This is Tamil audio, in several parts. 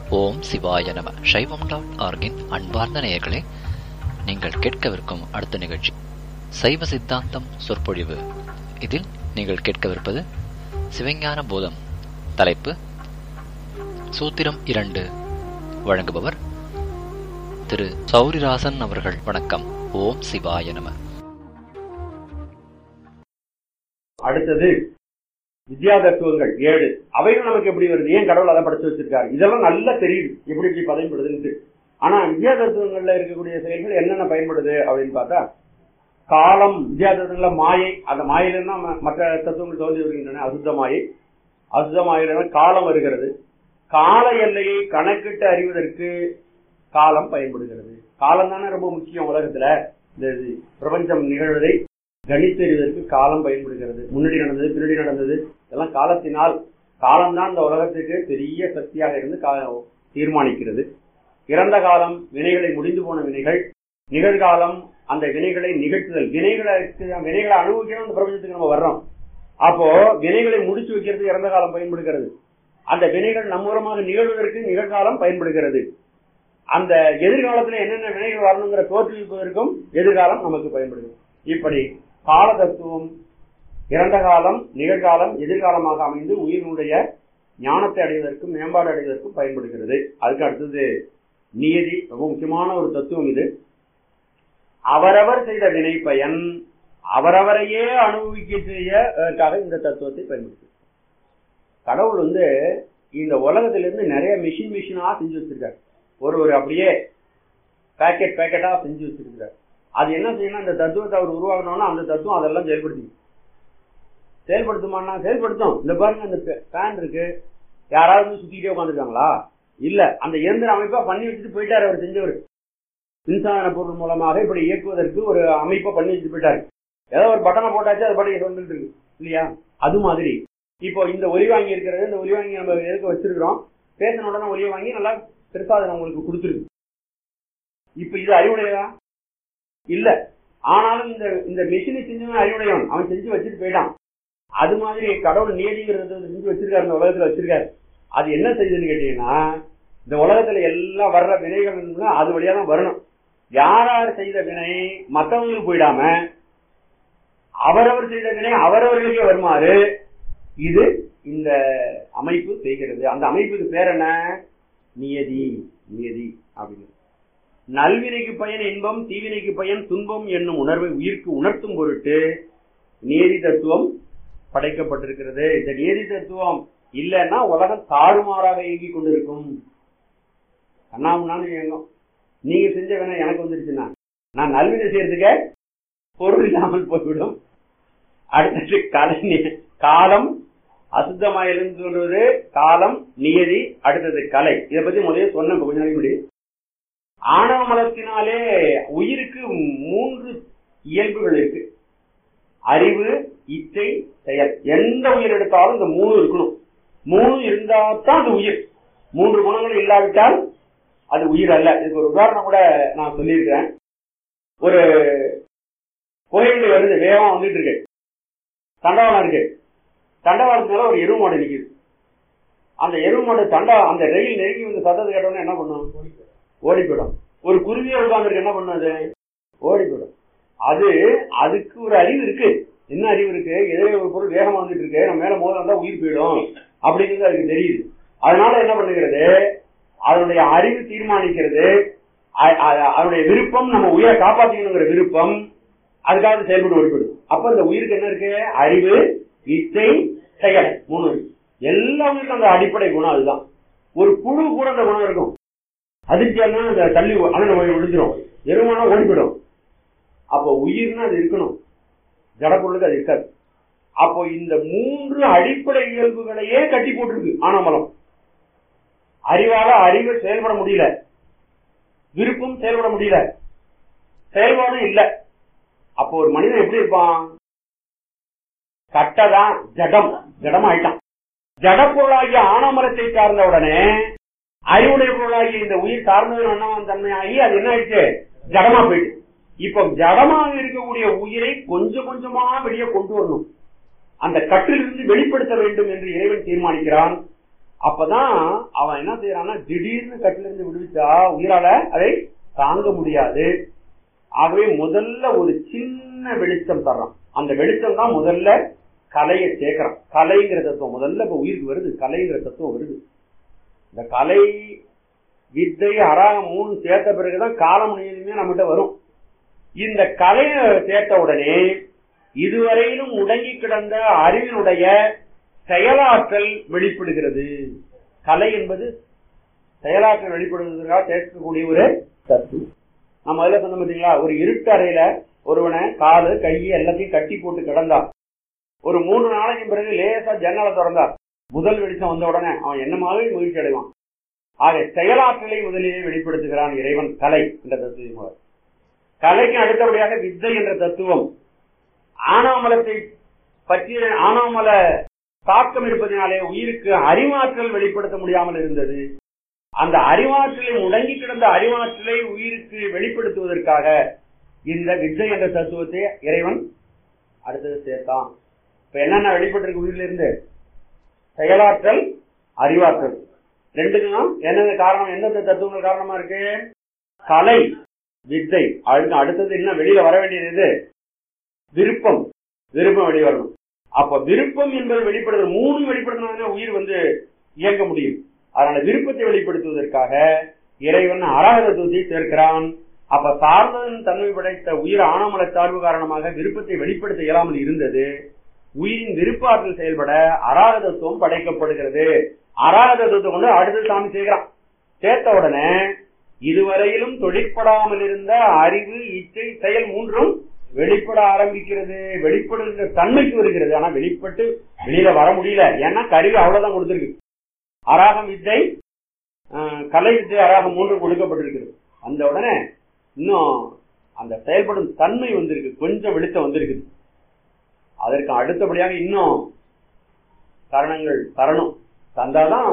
ஓம் சிவாய நம சைவம் டாட் ஆர்கின் அன்பார்ந்த நேயர்களே நீங்கள் கேட்கவிருக்கும் அடுத்த நிகழ்ச்சி சைவ சித்தாந்தம் சொற்பொழிவு இதில் நீங்கள் கேட்கவிருப்பது சிவஞான போதம் தலைப்பு சூத்திரம் இரண்டு வழங்குபவர் திரு சௌரிராசன் அவர்கள் வணக்கம் ஓம் சிவாய நம அடுத்தது வித்யா தத்துவங்கள் ஏழு அவைகள் நமக்கு எப்படி வருது ஏன் கடவுள் அதை படைச்சு வச்சிருக்காரு இதெல்லாம் நல்லா தெரியுது எப்படி எப்படி பயன்படுதுன்னு ஆனா வித்யா தத்துவங்கள்ல இருக்கக்கூடிய செயல்கள் என்னென்ன பயன்படுது அப்படின்னு பார்த்தா காலம் வித்யா தத்துவங்கள்ல மாயை அந்த மாயில தான் ம- மற்ற தத்துவங்கள் தோன்றி வருகின்றன அசுத்த மாயை அசுத்த மாயில காலம் வருகிறது கால எல்லையை கணக்கிட்டு அறிவதற்கு காலம் பயன்படுகிறது காலம் தானே ரொம்ப முக்கியம் உலகத்துல இந்த இது பிரபஞ்சம் நிகழ்வதை கணித்தறிவதற்கு காலம் பயன்படுகிறது முன்னாடி நடந்தது பின்னாடி நடந்தது இதெல்லாம் காலத்தினால் காலம்தான் இந்த உலகத்துக்கு பெரிய சக்தியாக இருந்து கா- தீர்மானிக்கிறது இறந்த காலம் வினைகளை முடிந்து போன வினைகள் நிகழ்காலம் அந்த வினைகளை நிகழ்த்துதல் வினைகளை வினைகளை அனுபவிக்கணும் இந்த பிரபஞ்சத்துக்கு நம்ம வர்றோம் அப்போ வினைகளை முடிச்சு வைக்கிறது இறந்த காலம் பயன்படுகிறது அந்த வினைகள் நம்மூலமாக நிகழ்வதற்கு நிகழ்காலம் பயன்படுகிறது அந்த எதிர்காலத்துல என்னென்ன வினைகள் வரணுங்கிற தோற்றுவிப்பதற்கும் எதிர்காலம் நமக்கு பயன்படுது இப்படி கால தத்துவம் இறந்த காலம் நிகழ்காலம் எதிர்காலமாக அமைந்து உயிரினுடைய ஞானத்தை அடைவதற்கும் மேம்பாடு அடைவதற்கும் பயன்படுகிறது அதுக்கு அடுத்தது நியதி ரொம்ப முக்கியமான ஒரு தத்துவம் இது அவரவர் செய்த வினை பயன் அவரவரையே அனுபவிக்க செய்யக்காக இந்த தத்துவத்தை பயன்படுத்து கடவுள் வந்து இந்த உலகத்திலிருந்து நிறைய மிஷின் மிஷினா செஞ்சு வச்சிருக்காரு ஒரு ஒரு அப்படியே பேக்கெட் பேக்கெட்டா செஞ்சு வச்சிருக்காரு அது என்ன செய்யணும் அந்த தத்துவத்தை அவர் உருவாக்கணும்னா அந்த தத்துவம் அதெல்லாம் செயல்படுத்தி செயல்படுத்துமானா செயல்படுத்தும் இந்த பாருங்க இந்த ஃபேன் இருக்கு யாராவது வந்து சுத்திக்கிட்டே உட்காந்துருக்காங்களா இல்ல அந்த இயந்திர அமைப்பா பண்ணி வச்சுட்டு போயிட்டாரு அவர் செஞ்சவர் மின்சார பொருள் மூலமாக இப்படி இயக்குவதற்கு ஒரு அமைப்பை பண்ணி வச்சுட்டு போயிட்டாரு ஏதோ ஒரு பட்டனை போட்டாச்சு அது பாட்டு வந்துட்டு இருக்கு இல்லையா அது மாதிரி இப்போ இந்த ஒலி வாங்கி இருக்கிறது இந்த ஒலி வாங்கி நம்ம எதுக்கு வச்சிருக்கிறோம் பேசின உடனே ஒலியை வாங்கி நல்லா பெருசா அதை நம்மளுக்கு கொடுத்துருக்கு இப்ப இது அறிவுடையதா இல்ல ஆனாலும் இந்த இந்த மிஷினை செஞ்சவன் அறிவுடையவன் அவன் செஞ்சு வச்சுட்டு போயிட்டான் அது மாதிரி கடவுள் நியதிங்கிறத செஞ்சு வச்சிருக்காரு இந்த உலகத்துல வச்சிருக்காரு அது என்ன செய்யுதுன்னு கேட்டீங்கன்னா இந்த உலகத்துல எல்லாம் வர்ற வினைகள் அது வழியா தான் வரணும் யார் யார் செய்த வினை மற்றவங்களுக்கு போயிடாம அவரவர் செய்த வினை அவரவர்களுக்கே வருமாறு இது இந்த அமைப்பு செய்கிறது அந்த அமைப்புக்கு பேர் என்ன நியதி நியதி அப்படின்னு நல்வினைக்கு பயன் இன்பம் தீவினைக்கு பயன் துன்பம் என்னும் உணர்வை உயிர்க்கு உணர்த்தும் பொருட்டு நியதி தத்துவம் படைக்கப்பட்டிருக்கிறது இந்த நியதி தத்துவம் இல்லைன்னா உலகம் தாறுமாறாக இயங்கிக் கொண்டிருக்கும் கண்ணாமுன்னான்னு இயங்கும் நீங்க செஞ்ச வேணா எனக்கு வந்துருச்சுன்னா நான் நல்வினை செய்யறதுக்கு பொருள் இல்லாமல் போய்விடும் அடுத்தது கலை நி- காலம் அசுத்தமாயிருந்து சொல்றது காலம் நியதி அடுத்தது கலை இதை பத்தி முதல்ல சொன்னேன் இப்ப கொஞ்ச நாளைக்கு முன்னாடி ஆணவ மலத்தினாலே உயிருக்கு மூன்று இயல்புகள் இருக்கு அறிவு இச்சை செயல் எந்த உயிர் எடுத்தாலும் இந்த மூணு இருக்கணும் மூணு இருந்தா தான் அது உயிர் மூன்று குணங்கள் இல்லாவிட்டால் அது உயிர் அல்ல இதுக்கு ஒரு உதாரணம் கூட நான் சொல்லியிருக்கேன் ஒரு கோயில் வருது வேகமா வந்துட்டு இருக்கு தண்டவாளம் இருக்கு தண்டவாளத்து மேல ஒரு எருவு மாடு நிக்குது அந்த எருவு மாடு தண்டா அந்த ரயில் நெருங்கி வந்து சத்தத்தை கேட்டோன்னே என்ன பண்ணும் ஓடி போயிடும் ஒரு குருவியே உட்கார்ந்துருக்கு என்ன பண்ணும் அது ஓடி போயிடும் அது அதுக்கு ஒரு அறிவு இருக்கு என்ன அறிவு இருக்கு எதிரே ஒரு பொருள் வேகமா வந்துட்டு இருக்கு நம்ம மேல மோதல் வந்தா உயிர் போயிடும் அப்படிங்கிறது அதுக்கு தெரியுது அதனால என்ன பண்ணுகிறது அதனுடைய அறிவு தீர்மானிக்கிறது அ- அ- அதனுடைய விருப்பம் நம்ம உயிரை காப்பாத்திக்கணுங்கிற விருப்பம் அதுக்காக அது செயல்பட்டு ஓடிப்படும் அப்ப இந்த உயிருக்கு என்ன இருக்கு அறிவு இச்சை செயல் மூணு இருக்கு எல்லா உயிருக்கும் அந்த அடிப்படை குணம் அதுதான் ஒரு புழு கூட அந்த குணம் இருக்கும் அதிர்ச்சியானா அந்த தள்ளி அண்ணன் போய் விழுந்துரும் எருமானா ஓடிவிடும் அப்போ உயிர்னா அது இருக்கணும் ஜடப்பொருளுக்கு அது இருக்காது அப்போ இந்த மூன்று அடிப்படை இயல்புகளையே கட்டி போட்டிருக்கு ஆனாமலம் அறிவால அறிவு செயல்பட முடியல விருப்பம் செயல்பட முடியல செயல்பாடும் இல்ல அப்போ ஒரு மனிதன் எப்படி இருப்பான் கட்டதான் ஜடம் ஜடம் ஆயிட்டான் ஜட பொருளாகிய ஆனமரத்தை சார்ந்த உடனே அறிவுடைய பொருளாகிய இந்த உயிர் சார்ந்தது அண்ணாமன் தன்மையாகி அது என்ன ஆயிடுச்சு ஜடமா போயிட்டு இப்போ ஜடமாக இருக்கக்கூடிய உயிரை கொஞ்சம் கொஞ்சமா வெளியே கொண்டு வரணும் அந்த கட்டிலிருந்து வெளிப்படுத்த வேண்டும் என்று இறைவன் தீர்மானிக்கிறான் அப்பதான் அவன் என்ன செய்யறான்னா திடீர்னு கட்டில இருந்து விடுவிச்சா உயிரால அதை தாங்க முடியாது ஆகவே முதல்ல ஒரு சின்ன வெளிச்சம் தர்றான் அந்த வெளிச்சம் தான் முதல்ல கலையை சேர்க்கிறான் கலைங்கிற தத்துவம் முதல்ல இப்ப உயிருக்கு வருது கலைங்கிற தத்துவம் வருது இந்த கலை வித்தை அராகம் மூணு சேர்த்த பிறகுதான் காலமுனியுமே நம்மகிட்ட வரும் இந்த கலையை சேர்த்த உடனே இதுவரையிலும் முடங்கி கிடந்த அறிவினுடைய செயலாற்றல் வெளிப்படுகிறது கலை என்பது செயலாற்றல் வெளிப்படுவதற்காக சேர்க்கக்கூடிய ஒரு தத்துவம் நம்ம அதில் சொன்ன பார்த்தீங்களா ஒரு இருட்டு அறையில ஒருவனை காலு கை எல்லாத்தையும் கட்டி போட்டு கிடந்தான் ஒரு மூணு நாளைக்கு பிறகு லேசா ஜன்னலை திறந்தார் முதல் வெளிச்சம் வந்த உடனே அவன் என்னமாவே மகிழ்ச்சி அடைவான் ஆக செயலாற்றலை முதலிலே வெளிப்படுத்துகிறான் இறைவன் கலை என்ற தத்துவம் மூலம் கலைக்கு அடுத்தபடியாக வித்தை என்ற தத்துவம் ஆனாமலத்தை பற்றிய ஆனாமல தாக்கம் இருப்பதனாலே உயிருக்கு அறிவாற்றல் வெளிப்படுத்த முடியாமல் இருந்தது அந்த அறிவாற்றலை முடங்கி கிடந்த அறிவாற்றலை உயிருக்கு வெளிப்படுத்துவதற்காக இந்த வித்தை என்ற தத்துவத்தை இறைவன் அடுத்தது சேர்த்தான் இப்ப என்னென்ன வெளிப்பட்டிருக்கு உயிரில இருந்து செயலாற்றல் அறிவாற்றல் ரெண்டுக்கும் என்னென்ன காரணம் எந்தெந்த தத்துவங்கள் காரணமா இருக்கு கலை வித்தை அடுத்து அடுத்தது என்ன வெளியில வர வேண்டியது விருப்பம் விருப்பம் வெளியே வரணும் அப்ப விருப்பம் என்பது வெளிப்படுதல் மூணு வெளிப்படுத்தினா உயிர் வந்து இயங்க முடியும் அதனால விருப்பத்தை வெளிப்படுத்துவதற்காக இறைவன் அராகதத்துவத்தை சேர்க்கிறான் அப்ப சார்ந்ததன் தன்மை படைத்த உயிர் ஆணவமல சார்பு காரணமாக விருப்பத்தை வெளிப்படுத்த இயலாமல் இருந்தது உயிரின் விருப்பாற்றல் செயல்பட அராகதத்துவம் படைக்கப்படுகிறது அராகதத்துவத்தை கொண்டு அடுத்து சாமி செய்கிறான் சேர்த்த உடனே இதுவரையிலும் தொழிற்படாமல் இருந்த அறிவு இச்சை செயல் மூன்றும் வெளிப்பட ஆரம்பிக்கிறது வெளிப்படுகிற தன்மைக்கு வருகிறது ஆனா வெளிப்பட்டு வெளியில வர முடியல ஏன்னா கருவி அவ்வளவுதான் கொடுத்திருக்கு அராகம் வித்தை கலை வித்தை அராகம் மூன்று கொடுக்கப்பட்டிருக்கிறது அந்த உடனே இன்னும் அந்த செயல்படும் தன்மை வந்திருக்கு கொஞ்சம் வெளிச்சம் வந்திருக்குது அதற்கு அடுத்தபடியாக இன்னும் காரணங்கள் தரணும் தந்தாதான்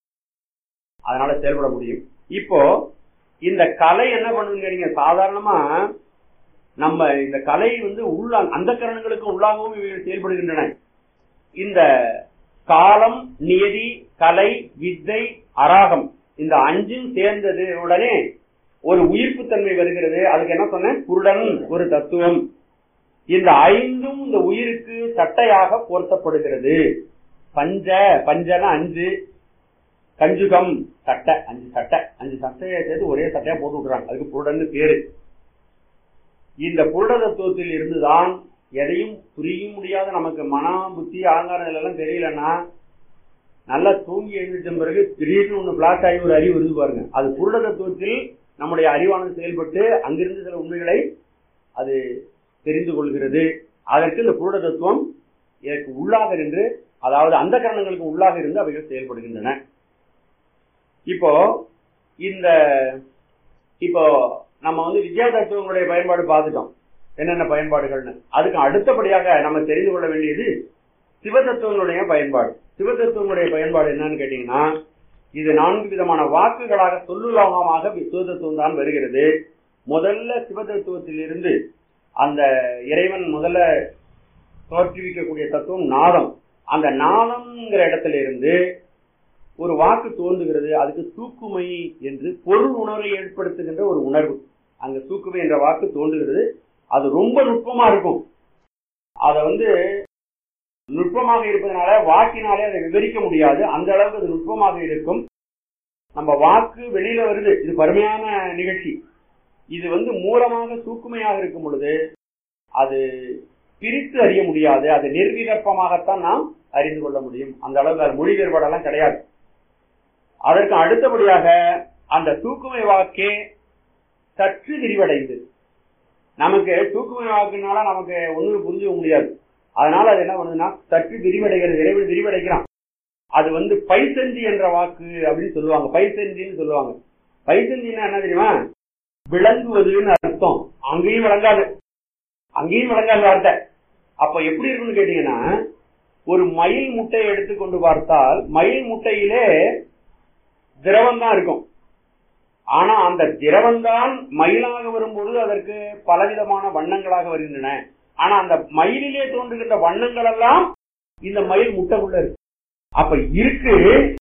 அதனால செயல்பட முடியும் இப்போ இந்த கலை என்ன பண்ணுதுன்னு கேட்டீங்க சாதாரணமா நம்ம இந்த கலை வந்து உள்ள அந்த கரணங்களுக்கு உள்ளாகவும் இவைகள் செயல்படுகின்றன இந்த காலம் நியதி கலை வித்தை அராகம் இந்த அஞ்சும் சேர்ந்தது உடனே ஒரு உயிர்ப்பு தன்மை வருகிறது அதுக்கு என்ன சொன்னேன் குருடன் ஒரு தத்துவம் இந்த ஐந்தும் இந்த உயிருக்கு சட்டையாக போர்த்தப்படுகிறது பஞ்ச பஞ்சன அஞ்சு கஞ்சுகம் சட்டை அஞ்சு சட்டை அஞ்சு சட்டையை சேர்த்து ஒரே சட்டையா போட்டு விடுறாங்க அதுக்கு புருடன்னு பேரு இந்த புருட தத்துவத்தில் இருந்துதான் எதையும் புரிய முடியாத நமக்கு மன புத்தி அலங்காரங்கள் எல்லாம் தெரியலன்னா நல்லா தூங்கி எழுந்திரிச்ச பிறகு திடீர்னு ஒண்ணு பிளாட் ஆகி ஒரு அறிவு வருது பாருங்க அது புருட தத்துவத்தில் நம்முடைய அறிவானது செயல்பட்டு அங்கிருந்து சில உண்மைகளை அது தெரிந்து கொள்கிறது அதற்கு இந்த புருட தத்துவம் இதற்கு உள்ளாக இருந்து அதாவது அந்த கரணங்களுக்கு உள்ளாக இருந்து அவைகள் செயல்படுகின்றன இப்போ இந்த இப்போ நம்ம வந்து வித்யா தத்துவங்களுடைய பயன்பாடு பார்த்துட்டோம் என்னென்ன பயன்பாடுகள்னு அதுக்கு அடுத்தபடியாக நம்ம தெரிந்து கொள்ள வேண்டியது சிவதத்துவங்களுடைய பயன்பாடு சிவதத்துவங்களுடைய பயன்பாடு என்னன்னு கேட்டீங்கன்னா இது நான்கு விதமான வாக்குகளாக சொல்லுலாமமாக சிவதத்துவம் தான் வருகிறது முதல்ல சிவதத்துவத்தில் இருந்து அந்த இறைவன் முதல்ல தோற்றுவிக்கக்கூடிய தத்துவம் நாதம் அந்த நாதம்ங்கிற இடத்துல இருந்து ஒரு வாக்கு தோன்றுகிறது அதுக்கு தூக்குமை என்று பொருள் உணர்வை ஏற்படுத்துகின்ற ஒரு உணர்வு அங்க தூக்குமை என்ற வாக்கு தோன்றுகிறது அது ரொம்ப நுட்பமா இருக்கும் அத வந்து நுட்பமாக இருப்பதனால வாக்கினாலே அதை விவரிக்க முடியாது அந்த அளவுக்கு அது நுட்பமாக இருக்கும் நம்ம வாக்கு வெளியில வருது இது பருமையான நிகழ்ச்சி இது வந்து மூலமாக தூக்குமையாக இருக்கும் பொழுது அது பிரித்து அறிய முடியாது அது நிர்விகற்பமாகத்தான் நாம் அறிந்து கொள்ள முடியும் அந்த அளவுக்கு அது மொழி வேறுபாடெல்லாம் கிடையாது அதற்கு அடுத்தபடியாக அந்த தூக்குமை வாக்கே சற்று விரிவடைந்து நமக்கு தூக்குமை வாக்குனால நமக்கு ஒண்ணும் புரிஞ்சுக்க முடியாது அதனால அது என்ன பண்ணுதுன்னா சற்று விரிவடைகிறது விரைவில் விரிவடைக்கிறான் அது வந்து பைசந்தி என்ற வாக்கு அப்படின்னு சொல்லுவாங்க பைசந்தின்னு சொல்லுவாங்க பைசந்தின்னா என்ன தெரியுமா விளங்குவதுன்னு அர்த்தம் அங்கேயும் விளங்காது அங்கேயும் விளங்காத வார்த்தை அப்ப எப்படி இருக்குன்னு கேட்டீங்கன்னா ஒரு மயில் முட்டையை எடுத்துக்கொண்டு பார்த்தால் மயில் முட்டையிலே திரவம் தான் இருக்கும் ஆனா அந்த திரவம் தான் மயிலாக வரும்போது அதற்கு பலவிதமான வண்ணங்களாக வருகின்றன ஆனா அந்த மயிலிலே தோன்றுகின்ற வண்ணங்கள் எல்லாம் இந்த மயில் முட்டைக்குள்ள இருக்கு அப்ப இருக்கு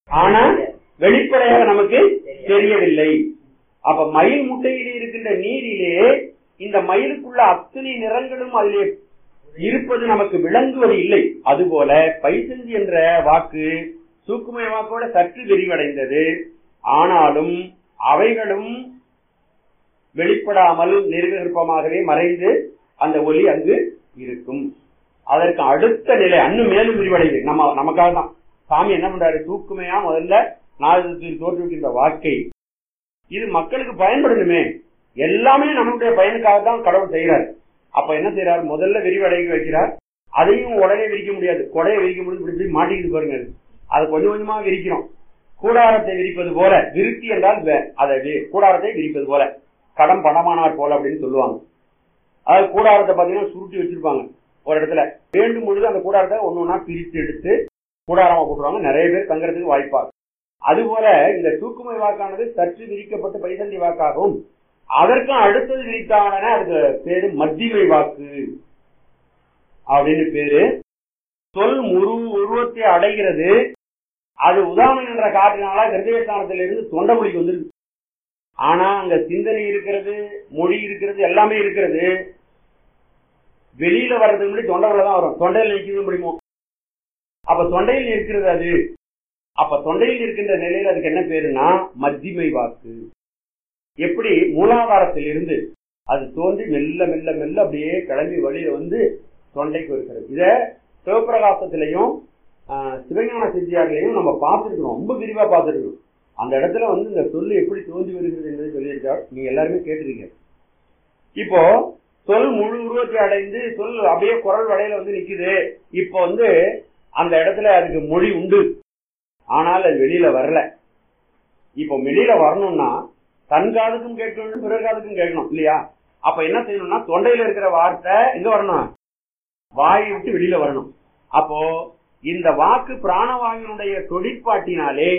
ஆனா வெளிப்படையாக நமக்கு தெரியவில்லை அப்ப மயில் முட்டையிலே இருக்கின்ற நீரிலே இந்த மயிலுக்குள்ள அத்தனை நிறங்களும் அதிலே இருப்பது நமக்கு விளங்குவது இல்லை அதுபோல பைசந்தி என்ற வாக்கு சூக்குமை வாக்கோட சற்று விரிவடைந்தது ஆனாலும் அவைகளும் வெளிப்படாமல் நிர்விருப்பமாகவே மறைந்து அந்த ஒலி அங்கு இருக்கும் அதற்கு அடுத்த நிலை அன்னும் மேலும் விரிவடைது நம்ம நமக்காக தான் சாமி என்ன பண்றாரு தூக்குமையா முதல்ல நாதத்தில் தோற்றுவிக்கின்ற வாக்கை இது மக்களுக்கு பயன்படணுமே எல்லாமே நம்முடைய பயனுக்காக தான் கடவுள் செய்யறார் அப்ப என்ன செய்யறார் முதல்ல விரிவடைக்க வைக்கிறார் அதையும் உடனே விரிக்க முடியாது கொடையை விரிக்க முடியும் இப்படி இப்படி மாட்டிக்கிது பாருங்க அது. அதை கொஞ்சம் கொஞ்சமா விரிக்கிறோம் கூடாரத்தை விரிப்பது போல விருத்தி என்றால் வே- அதை வி- கூடாரத்தை விரிப்பது போல கடம் பணமானார் போல அப்படின்னு சொல்லுவாங்க அதாவது கூடாரத்தை பாத்தீங்கன்னா சுருட்டி வச்சிருப்பாங்க ஒரு இடத்துல வேண்டும் பொழுது அந்த கூடாரத்தை ஒண்ணு ஒண்ணா பிரித்து எடுத்து கூடாரமா போட்டுருவாங்க நிறைய பேர் தங்குறதுக்கு வாய்ப்பாங்க அதுபோல இந்த தூக்குமை வாக்கானது சற்று விரிக்கப்பட்டு பைசந்தி வாக்காகவும் அதற்கும் அடுத்தது விரித்தான அதுக்கு பேரு மத்திமை வாக்கு அப்படின்னு பேரு சொல் முரு உருவத்தை அடைகிறது அது உதாரணம் என்ற காற்றினால ஹிருதயஸ்தானத்திலிருந்து தொண்டமொழிக்கு வந்துருக்கு ஆனா அங்க சிந்தனை இருக்கிறது மொழி இருக்கிறது எல்லாமே இருக்கிறது வெளியில வர்றதுக்கு முன்னாடி தொண்டையில தான் வரும் தொண்டையில் நிற்கிறது முடியுமோ அப்ப தொண்டையில் இருக்கிறது அது அப்ப தொண்டையில் இருக்கின்ற நிலையில அதுக்கு என்ன பேருன்னா மத்திமை வாக்கு எப்படி மூலாதாரத்தில் இருந்து அது தோன்றி மெல்ல மெல்ல மெல்ல அப்படியே கிளம்பி வழியில வந்து தொண்டைக்கு இருக்கிறது இத சிவபிரகாசத்திலையும் ஆஹ், சிவஞான சித்தியாரிலையும் நம்ம பார்த்துருக்கோம் ரொம்ப விரிவா பார்த்துருக்கோம் அந்த இடத்துல வந்து இந்த சொல்லு எப்படி தோன்றி வருகிறது என்பதை சொல்லியிருக்கார் நீங்க எல்லாருமே கேட்டிருக்கீங்க இப்போ சொல் முழு உருவத்தை அடைந்து சொல் அப்படியே குரல் வடையில வந்து நிக்குது இப்போ வந்து அந்த இடத்துல அதுக்கு மொழி உண்டு ஆனால் அது வெளியில வரல இப்போ வெளியில வரணும்னா தன் காதுக்கும் கேட்கணும் பிறர் காதுக்கும் கேட்கணும் இல்லையா அப்ப என்ன செய்யணும்னா தொண்டையில இருக்கிற வார்த்தை எங்க வரணும் வாயை விட்டு வெளியில வரணும் அப்போ இந்த வாக்கு பிராணவாயுனுடைய தொழிற்பாட்டினாலே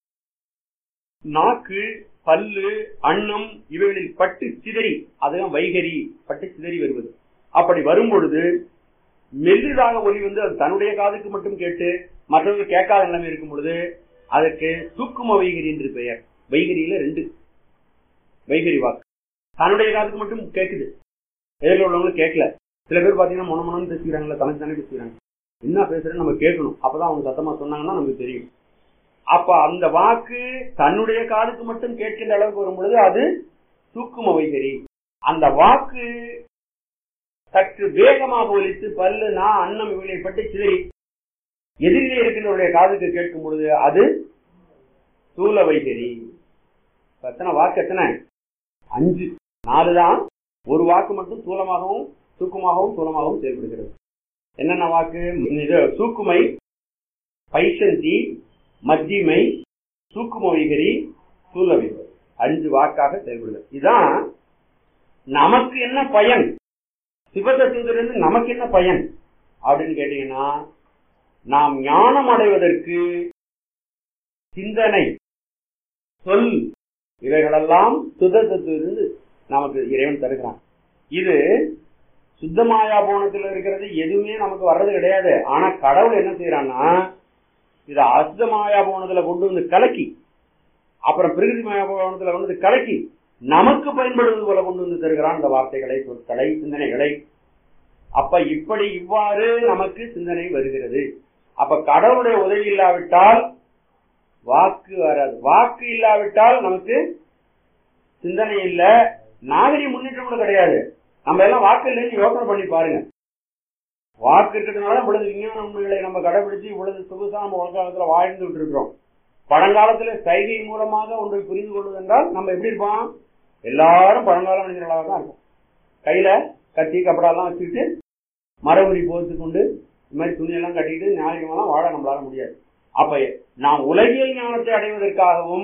நாக்கு பல்லு அன்னம் இவைகளில் பட்டு சிதறி அதுதான் வைகரி பட்டு சிதறி வருவது அப்படி வரும் பொழுது மெல்லிதாக ஒலி வந்து அது தன்னுடைய காதுக்கு மட்டும் கேட்டு மற்றவர்கள் கேட்காத நிலைமை இருக்கும் பொழுது அதற்கு சூக்கும வைகரி என்று பெயர் வைகரியில ரெண்டு வைகரி வாக்கு தன்னுடைய காதுக்கு மட்டும் கேட்குது எதிரில் உள்ளவங்க கேட்கல சில பேர் பாத்தீங்கன்னா மொன மொனன்னு பேசிக்கிறாங்களா தனக்கு தானே பேசிக்கிறாங்க என்ன பேசுறேன்னு நம்ம கேட்கணும் அப்பதான் அவங்க சத்தமா சொன்னாங்கன்னா நமக்கு தெரியும் அப்ப அந்த வாக்கு தன்னுடைய காதுக்கு மட்டும் கேட்கின்ற அளவுக்கு வரும் பொழுது அது சூக்கும வைகரி அந்த வாக்கு சற்று வேகமாக ஒலித்து பல்லு நான் அன்னம் இவனை பட்டு சிதறி எதிரிலே இருக்கின்றவருடைய காதுக்கு கேட்கும் பொழுது அது சூல வைகரி இப்ப எத்தனை வாக்கு எத்தனை அஞ்சு நாலு தான் ஒரு வாக்கு மட்டும் சூலமாகவும் தூக்கமாகவும் சூலமாகவும் செயல்படுகிறது என்னென்ன வாக்கு இது சூக்குமை பைசந்தி மத்தியமை சூக்கும வைகரி சூல வைகரி அஞ்சு வாக்காக செயல்படுகிறது இதுதான் நமக்கு என்ன பயன் சிவதத்துவத்திலிருந்து நமக்கு என்ன பயன் அப்படின்னு கேட்டீங்கன்னா நாம் ஞானம் அடைவதற்கு சிந்தனை சொல் இவைகளெல்லாம் சுதத்திலிருந்து நமக்கு இறைவன் தருகிறான் இது சுத்தமாயா போனத்துல இருக்கிறது எதுவுமே நமக்கு வர்றது கிடையாது ஆனா கடவுள் என்ன செய்யறான்னா இத அசுத்த மாயா போனதுல கொண்டு வந்து கலக்கி அப்புறம் பிரகிருதி மாயா போனதுல கொண்டு வந்து கலக்கி நமக்கு பயன்படுவது போல கொண்டு வந்து தருகிறான் இந்த வார்த்தைகளை சொற்களை சிந்தனைகளை அப்ப இப்படி இவ்வாறு நமக்கு சிந்தனை வருகிறது அப்ப கடவுளுடைய உதவி இல்லாவிட்டால் வாக்கு வராது வாக்கு இல்லாவிட்டால் நமக்கு சிந்தனை இல்ல நாகரிக முன்னேற்றம் கூட கிடையாது நம்ம எல்லாம் வாக்கு இல்லைன்னு யோசனை பண்ணி பாருங்க வாக்கு இருக்கிறதுனால இவ்வளவு விஞ்ஞான உண்மைகளை நம்ம கடைபிடிச்சு இவ்வளவு சொகுசா நம்ம உலகத்துல வாழ்ந்துட்டு இருக்கிறோம் பழங்காலத்துல சைகை மூலமாக ஒன்றை புரிந்து கொள்வது என்றால் நம்ம எப்படி இருப்போம் எல்லாரும் பழங்கால மனிதர்களாக தான் இருப்போம் கையில கத்தி கப்படாலாம் வச்சுக்கிட்டு மரபுரி போர்த்து கொண்டு இந்த மாதிரி துணியெல்லாம் கட்டிட்டு ஞாபகமெல்லாம் வாழ நம்மளால முடியாது அப்ப நாம் உலகியல் ஞானத்தை அடைவதற்காகவும்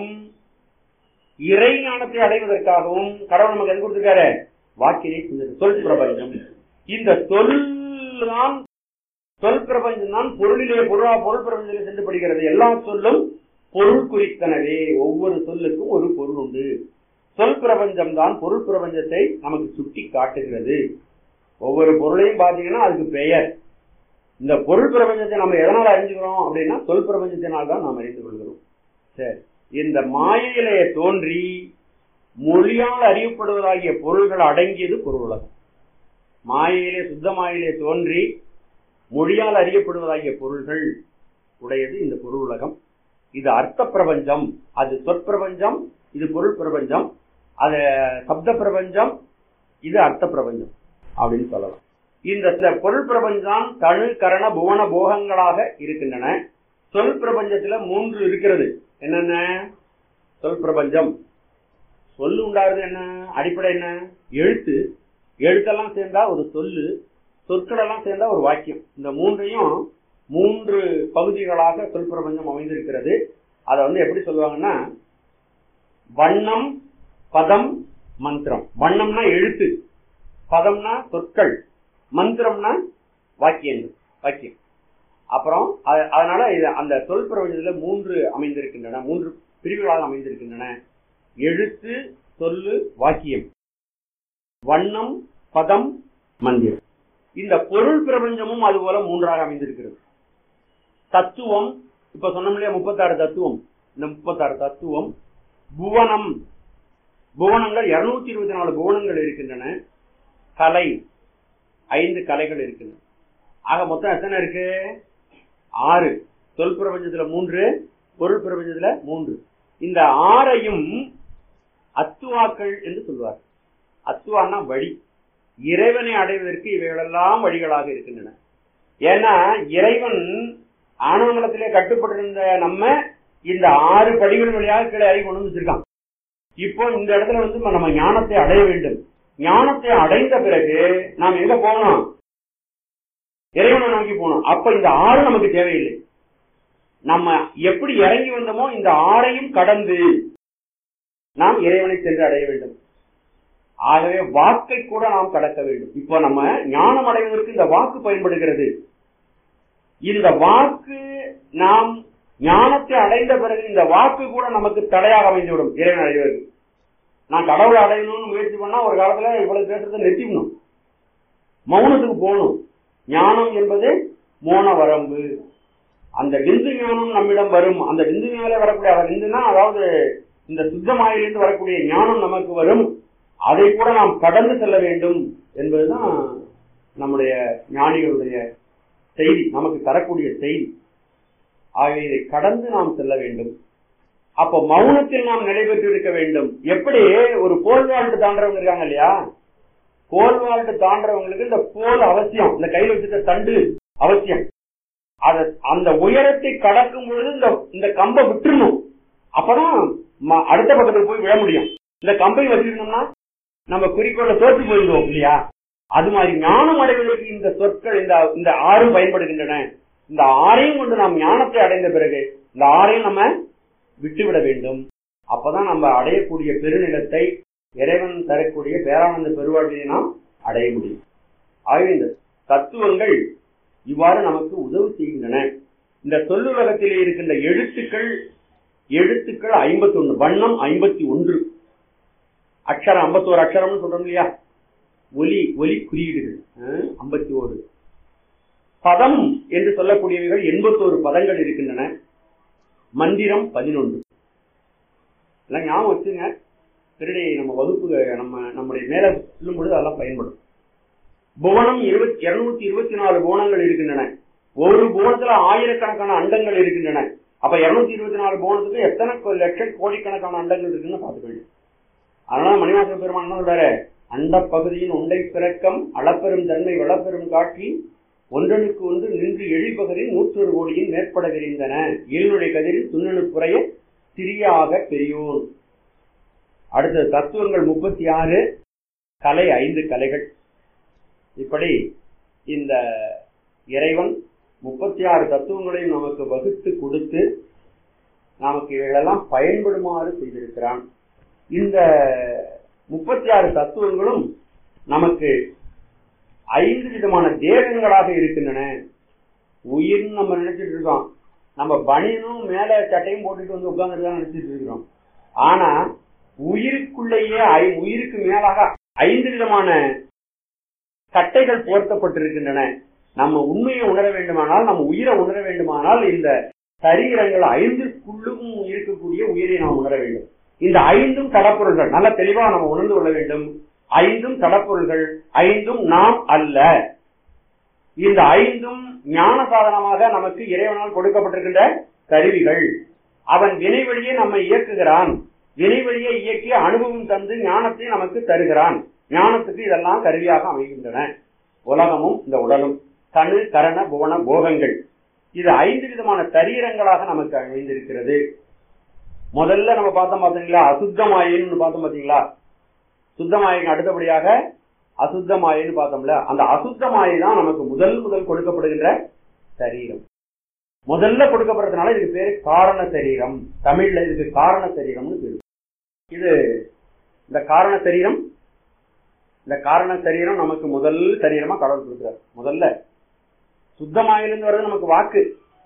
இறை ஞானத்தை அடைவதற்காகவும் கடவுள் நமக்கு எது கொடுத்திருக்காரு வாக்கினை சிந்தனை. சொல் பிரபஞ்சம் இந்த சொல் தான் சொல் பிரபஞ்சம் தான் பொருளிலே பொருளா பொருள் பிரபஞ்சத்தில் சென்று படுகிறது எல்லா சொல்லும் பொருள் குறித்தனவே ஒவ்வொரு சொல்லுக்கும் ஒரு பொருள் உண்டு சொல் பிரபஞ்சம் தான் பொருள் பிரபஞ்சத்தை நமக்கு சுட்டி காட்டுகிறது ஒவ்வொரு பொருளையும் பாத்தீங்கன்னா அதுக்கு பெயர் இந்த பொருள் பிரபஞ்சத்தை நம்ம எதனால் அறிஞ்சுக்கிறோம் அப்படின்னா சொல் பிரபஞ்சத்தினால் தான் நாம் அறிந்து கொள்கிறோம் சரி இந்த மாயையிலே தோன்றி மொழியால் அறியப்படுவதாகிய பொருள்கள் அடங்கியது பொருளுலகம் மாயையிலே சுத்த மாயிலே தோன்றி மொழியால் அறியப்படுவதாகிய பொருள்கள் உடையது இந்த பொருள் உலகம் இது அர்த்த பிரபஞ்சம் அது சொற்பிரபஞ்சம் இது பொருள் பிரபஞ்சம் அது சப்த பிரபஞ்சம் இது அர்த்த பிரபஞ்சம் அப்படின்னு சொல்லலாம் இந்த ச- பொருள் பிரபஞ்சம் தனு கரண புவன போகங்களாக இருக்கின்றன சொல் பிரபஞ்சத்துல மூன்று இருக்கிறது என்னென்ன சொல் பிரபஞ்சம் சொல்லு உண்டாகிறது என்ன அடிப்படை என்ன எழுத்து எழுத்தெல்லாம் சேர்ந்தா ஒரு சொல்லு சொற்கள் எல்லாம் சேர்ந்தா ஒரு வாக்கியம் இந்த மூன்றையும் மூன்று பகுதிகளாக சொல் பிரபஞ்சம் அமைந்திருக்கிறது அதை வந்து எப்படி சொல்லுவாங்கன்னா வண்ணம் பதம் மந்திரம் வண்ணம்னா எழுத்து பதம்னா சொற்கள் மந்திரம்னா வாக்கியங்கள் வாக்கியம் அப்புறம் அ- அதனால இது அந்த சொல் பிரபஞ்சத்துல மூன்று அமைந்திருக்கின்றன மூன்று பிரிவுகளாக அமைந்திருக்கின்றன எழுத்து சொல்லு வாக்கியம் வண்ணம் பதம் மந்திரம் இந்த பொருள் பிரபஞ்சமும் அதுபோல மூன்றாக அமைந்திருக்கிறது தத்துவம் இப்ப சொன்னோம் இல்லையா முப்பத்தாறு தத்துவம் இந்த முப்பத்தாறு தத்துவம் புவனம் புவனங்கள் இருநூத்தி இருபத்தி நாலு புவனங்கள் இருக்கின்றன கலை ஐந்து கலைகள் இருக்கின்றன ஆக மொத்தம் எத்தனை இருக்கு ஆறு சொல் பிரபஞ்சத்துல மூன்று பொருள் பிரபஞ்சத்துல மூன்று இந்த ஆறையும் அத்துவாக்கள் என்று சொல்வார் அத்துவான்னா வழி இறைவனை அடைவதற்கு இவைகளெல்லாம் வழிகளாக இருக்கின்றன ஏன்னா இறைவன் ஆணவமலத்திலே கட்டுப்பட்டிருந்த நம்ம இந்த ஆறு படிகள் வழியாக கீழே இறங்கி கொண்டு வந்து வச்சிருக்கான் இப்போ இந்த இடத்துல வந்து நம்ம ஞானத்தை அடைய வேண்டும் ஞானத்தை அடைந்த பிறகு நாம் எங்க போகணும் இறைவனை நோக்கி போகணும் அப்ப இந்த ஆறு நமக்கு தேவையில்லை நம்ம எப்படி இறங்கி வந்தோமோ இந்த ஆறையும் கடந்து நாம் இறைவனை சென்று அடைய வேண்டும் ஆகவே வாக்கை கூட நாம் கடக்க வேண்டும் இப்போ நம்ம ஞானம் அடைவதற்கு இந்த வாக்கு பயன்படுகிறது இந்த வாக்கு நாம் ஞானத்தை அடைந்த பிறகு இந்த வாக்கு கூட நமக்கு தடையாக அமைந்துவிடும் இறைவன் அடைவதற்கு நான் கடவுளை அடையணும்னு முயற்சி பண்ணா ஒரு காலத்துல இவ்வளவு பேசுறதை நிறுத்திக்கணும் மௌனத்துக்கு போகணும் ஞானம் என்பது மோன வரம்பு அந்த விந்து ஞானம் நம்மிடம் வரும் அந்த விந்து மேலே வரக்கூடிய அந்த விந்துனா அதாவது இந்த சுத்தமாயிலிருந்து வரக்கூடிய ஞானம் நமக்கு வரும் அதை கூட நாம் கடந்து செல்ல வேண்டும் என்பதுதான் நம்முடைய ஞானிகளுடைய செய்தி நமக்கு தரக்கூடிய செய்தி ஆகவே இதை கடந்து நாம் செல்ல வேண்டும் அப்ப மௌனத்தில் நாம் நடைபெற்று இருக்க வேண்டும் எப்படி ஒரு கோல் வாழ்ட்டு தாண்டவங்க இருக்காங்க இல்லையா கோல் வாழ்ட்டு தாண்டவங்களுக்கு இந்த கோல் அவசியம் இந்த கையில் வச்சிருக்க தண்டு அவசியம் அத அந்த உயரத்தை கடக்கும் பொழுது இந்த இந்த கம்பை விட்டுறணும் அப்பதான் ம- அடுத்த பக்கத்துக்கு போய் விழ முடியும் இந்த கம்பை வச்சிருந்தோம்னா நம்ம குறிக்கோளை தோற்று போயிடுவோம் இல்லையா அது மாதிரி ஞானம் அடைவதற்கு இந்த சொற்கள் இந்த இந்த ஆறு பயன்படுகின்றன இந்த ஆறையும் கொண்டு நாம் ஞானத்தை அடைந்த பிறகு இந்த ஆறையும் நம்ம விட்டுவிட வேண்டும் அப்பதான் நம்ம அடையக்கூடிய பெருநிலத்தை இறைவன் தரக்கூடிய பேரானந்த பெருவாழ்வியை நாம் அடைய முடியும் ஆகவே இந்த தத்துவங்கள் இவ்வாறு நமக்கு உதவி செய்கின்றன இந்த சொல்லுலகத்திலே இருக்கின்ற எழுத்துக்கள் எழுத்துக்கள் ஐம்பத்தி ஒன்று வண்ணம் ஐம்பத்தி ஒன்று அக்ஷரம் ஐம்பத்தோரு அக்ஷரம்னு சொல்றோம் இல்லையா ஒலி ஒலி குறியீடுகள் ஐம்பத்தி ஓரு பதம் என்று சொல்லக்கூடியவைகள் எண்பத்தோரு பதங்கள் இருக்கின்றன மந்திரம் பதினொன்று எல்லாம் ஞாபகம் வச்சுங்க திருடி நம்ம வகுப்பு நம்ம நம்முடைய மேல சொல்லும் பொழுது அதெல்லாம் பயன்படும் புவனம் இருபத்தி இருநூத்தி இருபத்தி நாலு புவனங்கள் இருக்கின்றன ஒரு புவனத்துல ஆயிரக்கணக்கான அண்டங்கள் இருக்கின்றன அப்ப இருநூத்தி இருபத்தி நாலு புவனத்துக்கு எத்தனை கொ- லட்சம் கோடிக்கணக்கான அண்டங்கள் இருக்குன்னு பார்த்துக்க வேண்டும் அதனால மணிவாசக பெருமான் என்ன சொல்றாரு அண்ட பகுதியின் உண்டை பிறக்கம் அளப்பெரும் தன்மை வளப்பெரும் காட்சி ஒன்றனுக்கு ஒன்று நின்று எழில்பகரின் நூற்றொரு கோடியின் மேற்பட விரிந்தன இயலுடைய கதிரில் துண்ணனு குறைய சிறியாக பெரியோன் அடுத்தது தத்துவங்கள் முப்பத்தி ஆறு கலை ஐந்து கலைகள் இப்படி இந்த இறைவன் முப்பத்தி ஆறு தத்துவங்களையும் நமக்கு வகுத்து கொடுத்து நமக்கு இவைகளெல்லாம் பயன்படுமாறு செய்திருக்கிறான் இந்த முப்பத்தி ஆறு தத்துவங்களும் நமக்கு ஐந்து விதமான தேகங்களாக இருக்கின்றன உயிர் நம்ம நினைச்சிட்டு இருக்கோம் நம்ம பனியனும் மேல சட்டையும் போட்டுட்டு வந்து உட்கார்ந்துருக்கான்னு நினைச்சிட்டு இருக்கிறோம் ஆனா உயிருக்குள்ளேயே ஐ- உயிருக்கு மேலாக ஐந்து விதமான சட்டைகள் போர்த்தப்பட்டிருக்கின்றன நம்ம உண்மையை உணர வேண்டுமானால் நம்ம உயிரை உணர வேண்டுமானால் இந்த சரீரங்கள் ஐந்திற்கும் ஐந்துக்குள்ளும் இருக்கக்கூடிய உயிரை நாம் உணர வேண்டும் இந்த ஐந்தும் தடப்பொருள்கள் நல்ல தெளிவா நம்ம உணர்ந்து கொள்ள வேண்டும் ஐந்தும் தடப்பொருள்கள் ஐந்தும் நாம் அல்ல இந்த ஐந்தும் ஞான சாதனமாக நமக்கு இறைவனால் கொடுக்கப்பட்டிருக்கின்ற கருவிகள் அவன் வினை வழியே நம்மை இயக்குகிறான் வினை வழியே இயக்கி அனுபவம் தந்து ஞானத்தை நமக்கு தருகிறான் ஞானத்துக்கு இதெல்லாம் கருவியாக அமைகின்றன உலகமும் இந்த உடலும் கணு கரண புவன போகங்கள் இது ஐந்து விதமான சரீரங்களாக நமக்கு அமைந்திருக்கிறது முதல்ல நம்ம பார்த்தோம் பார்த்தீங்களா அசுத்தமாயின்னு பார்த்தோம் பார்த்தீங்களா சுத்தமாயிக்கு அடுத்தபடியாக அசுத்தமாயின்னு பார்த்தோம்ல அந்த அசுத்தமாயை தான் நமக்கு முதல் முதல் கொடுக்கப்படுகின்ற சரீரம் முதல்ல கொடுக்கப்படுறதுனால இதுக்கு பேரு காரண சரீரம் தமிழ்ல இதுக்கு காரண சரீரம்னு பேரு இது இந்த காரண சரீரம் இந்த காரண சரீரம் நமக்கு முதல் சரீரமா கடவுள் கொடுக்கிறார் முதல்ல சுத்தமாயிலிருந்து வர்றது நமக்கு வாக்கு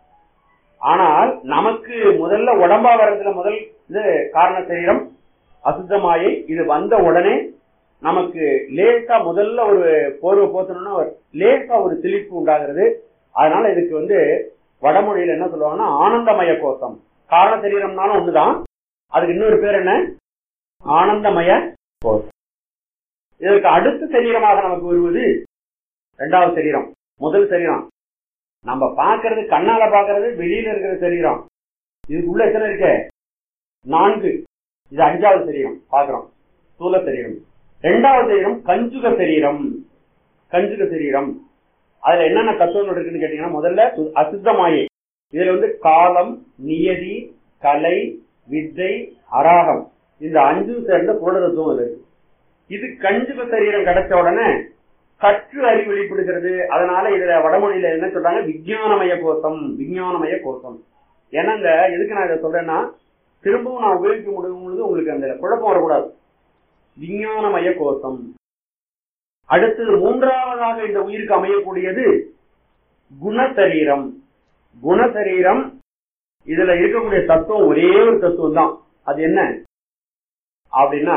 ஆனால் நமக்கு முதல்ல உடம்பா வர்றதுல முதல் இது காரண சரீரம் அசுத்தமாயை இது வந்த உடனே நமக்கு லேசா முதல்ல ஒரு போர்வை போத்தணும்னா ஒரு லேசா ஒரு சிலிப்பு உண்டாகிறது அதனால இதுக்கு வந்து வடமொழியில என்ன சொல்லுவாங்கன்னா ஆனந்தமய கோஷம் காரண சரீரம்னாலும் ஒண்ணுதான் அதுக்கு இன்னொரு பேர் என்ன ஆனந்தமய கோஷம் இதற்கு அடுத்த சரீரமாக நமக்கு வருவது இரண்டாவது சரீரம் முதல் சரீரம் நம்ம பாக்குறது கண்ணால பாக்குறது வெளியில இருக்கிற சரீரம் இதுக்குள்ள எத்தனை இருக்கு நான்கு இது அஞ்சாவது சரீரம் பாக்குறோம் ஸ்தூல சரீரம் இரண்டாவது சரீரம் கஞ்சுக சரீரம் கஞ்சுக சரீரம் அதுல என்னென்ன தத்துவங்கள் இருக்குன்னு கேட்டீங்கன்னா முதல்ல சு- அசுத்தமாயை இதுல வந்து காலம் நியதி கலை வித்தை அராகம் இந்த அஞ்சும் சேர்ந்த புருட தத்துவம் இது இது கஞ்சுக சரீரம் கிடைச்ச உடனே கற்று அறிவு வெளிப்படுகிறது அதனால இதுல வடமொழியில என்ன சொல்றாங்க விஞ்ஞானமய கோஷம் விஞ்ஞானமய கோஷம் ஏன்னா இந்த எதுக்கு நான் இதை சொல்றேன்னா திரும்பவும் நான் உபயோகிக்க முடியும் பொழுது உங்களுக்கு அந்த குழப்பம் வரக்கூடாது விஞ்ஞானமய கோஷம் அடுத்தது மூன்றாவதாக இந்த உயிருக்கு அமையக்கூடியது குணசரீரம் குணசரீரம் இதுல இருக்கக்கூடிய தத்துவம் ஒரே ஒரு தத்துவம் தான் அது என்ன அப்படின்னா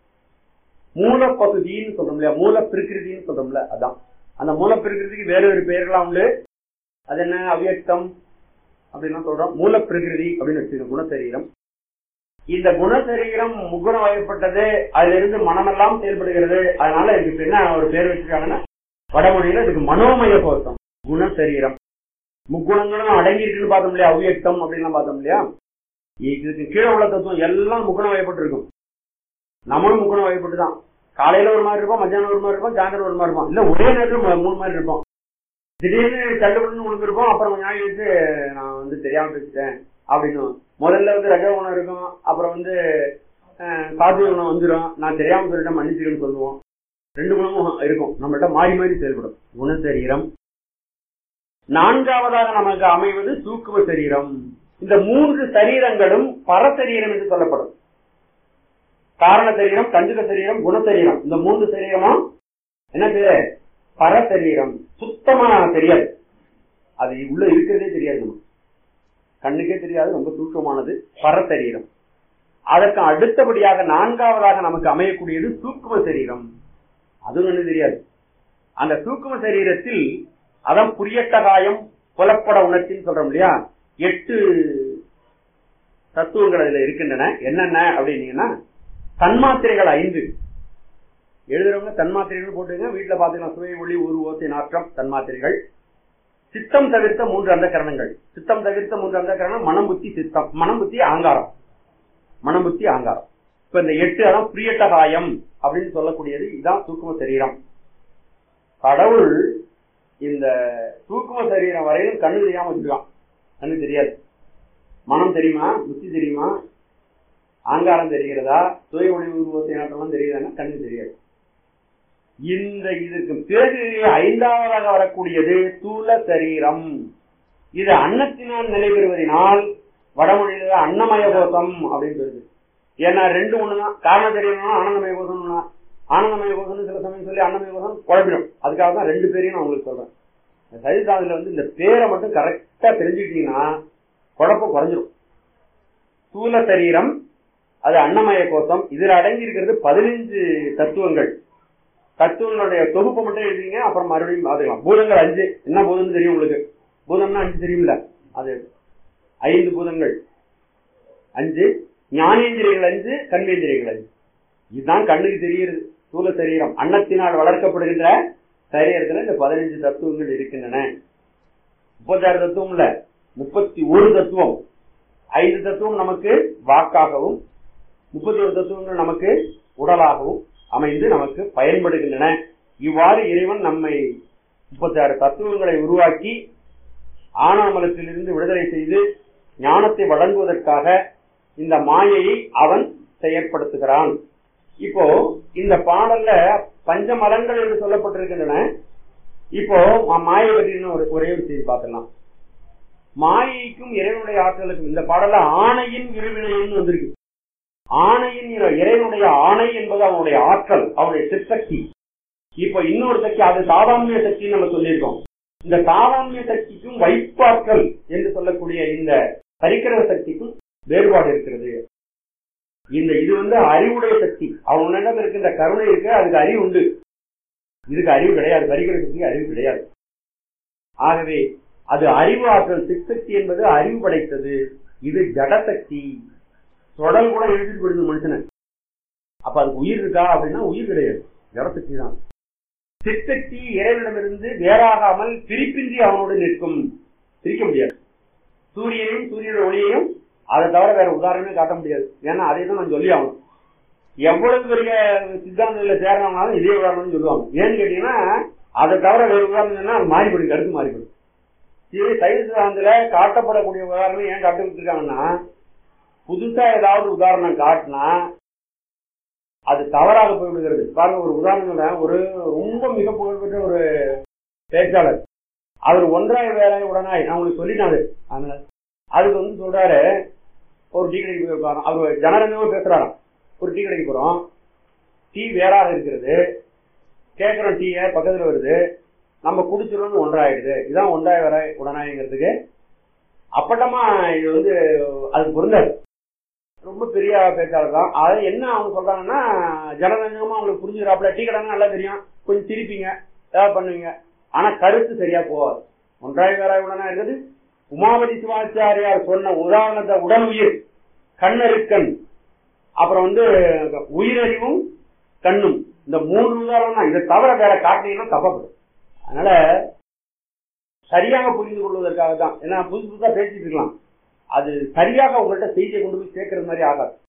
மூலப்பகுதின்னு சொல்றோம் இல்லையா மூல பிரகிருதின்னு சொல்றோம்ல அதான் அந்த மூல பிரகிருதிக்கு வேற ஒரு பெயர்கள்லாம் உண்டு அது என்ன அவ்யக்தம் அப்படின்லாம் சொல்றோம் மூல பிரகிருதி அப்படின்னு வச்சுக்கோங்க குணசரீரம் இந்த குணசரீரம் முக்குணம் வயப்பட்டது அதுல இருந்து மனமெல்லாம் செயல்படுகிறது அதனால இதுக்கு இப்ப என்ன ஒரு பேர் வச்சிருக்காங்கன்னா வடமொழியில இதுக்கு மனோமய கோஷம் குணசரீரம் முக்குணங்களும் அடங்கி இருக்குன்னு பார்த்தோம் இல்லையா அவ்யக்தம் அப்படின்லாம் பார்த்தோம் இல்லையா இதுக்கு கீழே உள்ள தத்துவம் எல்லாம் முக்குணம் வயப்பட்டிருக்கும் நம்மளும் முக்குணம் வயப்பட்டு தான் காலையில ஒரு மாதிரி இருப்போம் மத்தியானம் ஒரு மாதிரி இருப்போம் சாயந்தரம் ஒரு மாதிரி இருப்போம் இல்ல ஒரே நேரத்துல மூ- மூணு மாதிரி இருப்போம் திடீர்னு தள்ளுபடினு கொடுத்துருப்போம் அப்புறம் கொஞ்ச நாள் கழிச்சு நான் வந்து தெரியாம பேசிட்டேன் அப்படின்னு முதல்ல வந்து ரஜ குணம் இருக்கும் அப்புறம் வந்து அஹ், சாத்விக குணம் வந்துடும் நான் தெரியாம சொல்லிட்டேன் மன்னிச்சுக்கன்னு சொல்லுவோம் ரெண்டு குணமும் இருக்கும் நம்மள்ட்ட மாறி மாறி செயல்படும் குணசரீரம் நான்காவதாக நமக்கு அமைவது சூக்கும சரீரம் இந்த மூன்று சரீரங்களும் பரசரீரம் என்று சொல்லப்படும் காரண சரீரம் கஞ்சுக சரீரம் குணசரீரம் இந்த மூன்று சரீரமும் என்ன பேரு பரசரீரம் சுத்தமா தெரியாது அது உள்ள இருக்கிறதே தெரியாது நமக்கு கண்ணுக்கே தெரியாது ரொம்ப சூக்கமானது பரசரீரம் அதற்கு அடுத்தபடியாக நான்காவதாக நமக்கு அமையக்கூடியது சூக்கும சரீரம் அதுவும் என்ன தெரியாது அந்த சூக்கும சரீரத்தில் அதான் புரியட்ட காயம் புலப்பட உணர்ச்சின்னு சொல்றோம் இல்லையா எட்டு தத்துவங்கள் அதுல இருக்கின்றன என்னென்ன அப்படின்னீங்கன்னா தன்மாத்திரைகள் ஐந்து எழுதுறவங்க தன்மாத்திரைகள் போட்டுங்க வீட்டுல பாத்தீங்கன்னா சுவை ஒளி ஒரு ஓசை நாற்றம் தன்மாத்திரைகள் சித்தம் தவிர்த்த மூன்று அந்த கரணங்கள் சித்தம் தவிர்த்த மூன்று அந்த கரணம் மனம் புத்தி சித்தம் மனம் புத்தி ஆங்காரம் மனம் புத்தி ஆங்காரம் இப்ப இந்த எட்டு அதான் பிரியட்டகாயம் அப்படின்னு சொல்லக்கூடியது இதுதான் சூக்கும சரீரம் கடவுள் இந்த சூக்கும சரீரம் வரையிலும் கண்ணு தெரியாம வச்சிருக்கான் கண்ணு தெரியாது மனம் தெரியுமா புத்தி தெரியுமா ஆங்காரம் தெரிகிறதா சுய ஒளி உருவத்தை நாட்டெல்லாம் தெரியுதான்னா கண்ணு தெரியாது இந்த இதற்கு பிறகு ஐந்தாவதாக வரக்கூடியது தூல சரீரம் இது அன்னத்தினால் நிலைபெறுவதனால் வடமொழியில அன்னமய கோஷம் அப்படின்னு சொல்லுது ஏன்னா ரெண்டு ஒண்ணுதான் காரண சரீரம்னா ஆனந்தமய கோஷம்னா ஆனந்தமய கோஷம்னு சில சமயம் சொல்லி அன்னமய கோஷம் குழப்பிடும் அதுக்காக தான் ரெண்டு பேரையும் நான் உங்களுக்கு சொல்றேன் இந்த சரிதாதுல வந்து இந்த பேரை மட்டும் கரெக்டா தெரிஞ்சுக்கிட்டீங்கன்னா குழப்பம் குறைஞ்சிரும் ஸ்தூல சரீரம் அது அன்னமய கோஷம் இதுல அடங்கி இருக்கிறது பதினைஞ்சு தத்துவங்கள் தத்துவங்களுடைய தொகுப்பு மட்டும் எழுதிங்க அப்புறம் மறுபடியும் பாத்துக்கலாம் பூதங்கள் அஞ்சு என்ன பூதம்னு தெரியும் உங்களுக்கு பூதம்னா அஞ்சு தெரியும்ல அது ஐந்து பூதங்கள் அஞ்சு ஞானேந்திரியங்கள் அஞ்சு கண்மேந்திரியங்கள் அஞ்சு இதுதான் கண்ணுக்கு தெரிகிறது ஸ்தூல சரீரம் அன்னத்தினால் வளர்க்கப்படுகின்ற சரீரத்துல இந்த பதினஞ்சு தத்துவங்கள் இருக்கின்றன முப்பத்தாறு தத்துவம் இல்ல முப்பத்தி ஒரு தத்துவம் ஐந்து தத்துவம் நமக்கு வாக்காகவும் முப்பத்தி ஒரு தத்துவங்கள் நமக்கு உடலாகவும் அமைந்து நமக்கு பயன்படுகின்றன இவ்வாறு இறைவன் நம்மை முப்பத்தி ஆறு தத்துவங்களை உருவாக்கி ஆனாமலத்திலிருந்து விடுதலை செய்து ஞானத்தை வழங்குவதற்காக இந்த மாயையை அவன் செயற்படுத்துகிறான் இப்போ இந்த பாடல்ல பஞ்சமலங்கள் என்று சொல்லப்பட்டிருக்கின்றன இப்போ மாயை பற்றி இன்னும் ஒரு ஒரே ஒரு செய்தி பார்க்கலாம் மாயைக்கும் இறைவனுடைய ஆற்றலுக்கும் இந்த பாடல்ல ஆணையின் இருவினைன்னு வந்திருக்கு ஆணையின் இர- இறைவனுடைய ஆணை என்பது அவனுடைய ஆற்றல் அவனுடைய சிற்சக்தி இப்போ இன்னொரு சக்தி அது சாதாமிய சக்தின்னு நம்ம சொல்லியிருக்கோம் இந்த சாதாமிய சக்திக்கும் வைப்பாற்றல் என்று சொல்லக்கூடிய இந்த பரிக்கிரக சக்திக்கும் வேறுபாடு இருக்கிறது இந்த இது வந்து அறிவுடைய சக்தி அவனிடம் இருக்கின்ற கருணை இருக்கு அதுக்கு அறிவு உண்டு இதுக்கு அறிவு கிடையாது பரிக்கிற சக்திக்கு அறிவு கிடையாது ஆகவே அது அறிவு ஆற்றல் சிற்சக்தி என்பது அறிவு படைத்தது இது ஜடசக்தி தொடல் கூட எழுதிட்டு போடுது மனுஷனை அப்ப அதுக்கு உயிர் இருக்கா அப்படின்னா உயிர் கிடையாது ஜடசக்தி தான் சிற்சக்தி இறைவனிடமிருந்து வேறாகாமல் பிரிப்பின்றி அவனோடு நிற்கும் பிரிக்க முடியாது சூரியனையும் சூரியனோட ஒளியையும் அதை தவிர வேற உதாரணமே காட்ட முடியாது ஏன்னா அதை தான் நான் சொல்லி ஆகணும் எவ்வளவு பெரிய சித்தாந்தத்துல சேர்றவங்களாலும் இதே உதாரணம் சொல்லுவாங்க ஏன்னு கேட்டீங்கன்னா அதை தவிர வேற உதாரணம் சொன்னா அது மாறிப்படும் கருத்து மாறிப்படும் இது சைவ சித்தாந்தத்துல காட்டப்படக்கூடிய உதாரணம் ஏன் காட்டுக்கிட்டு இருக்காங்கன்னா புதுசா ஏதாவது உதாரணம் காட்டினா அது தவறாக போய்விடுகிறது பாருங்க ஒரு உதாரணம் சொல்றேன். ஒரு ரொம்ப மிக புகழ்பெற்ற ஒரு பேச்சாளர் அவர் ஒன்றாய் வேளாய் உடனாய் நான் உங்களுக்கு சொல்லிட்டாங்க அதனால அதுக்கு வந்து சொல்றாரு ஒரு டீ கடைக்கு போய் உட்காரோம் அவர் ஜனரஞ்சமா பேசுறாராம் ஒரு டீ கடைக்கு போறோம் டீ வேறாக இருக்கிறது கேட்கிறோம் டீயை பக்கத்துல வருது நம்ம குடிச்சிடணும்னு ஒன்றாயிடுது இதான் ஒன்றாய் வர உடனாய்ங்கிறதுக்கு அப்பட்டமா இது வந்து அது பொருந்தாது ரொம்ப பெரிய பேச்சாளர் தான் அது என்ன அவங்க சொல்றாங்கன்னா ஜனரஞ்சகமா அவங்களுக்கு புரிஞ்சுக்கிறாப்புல டீ கடைன்னா நல்லா தெரியும் கொஞ்சம் சிரிப்பீங்க ஏதாவது பண்ணுவீங்க ஆனா கருத்து சரியா போகாது ஒன்றாய் வேறாய் உடனா இருக்குது உமாபதி சிவாச்சாரியார் சொன்ன உதாரணத்தை உடல் உயிர் கண்ணருக்கண் அப்புறம் வந்து உயிரறிவும் கண்ணும் இந்த மூன்று உதாரணம் தான் இதை தவிர வேற காட்டினீங்கன்னா தப்பப்படும் அதனால சரியாக புரிந்து கொள்வதற்காக தான் ஏன்னா புதுசு புதுசா பேசிட்டு இருக்கலாம் அது சரியாக உங்கள்கிட்ட செய்தியை கொண்டு போய் சேர்க்கறது மாதிரி ஆகாது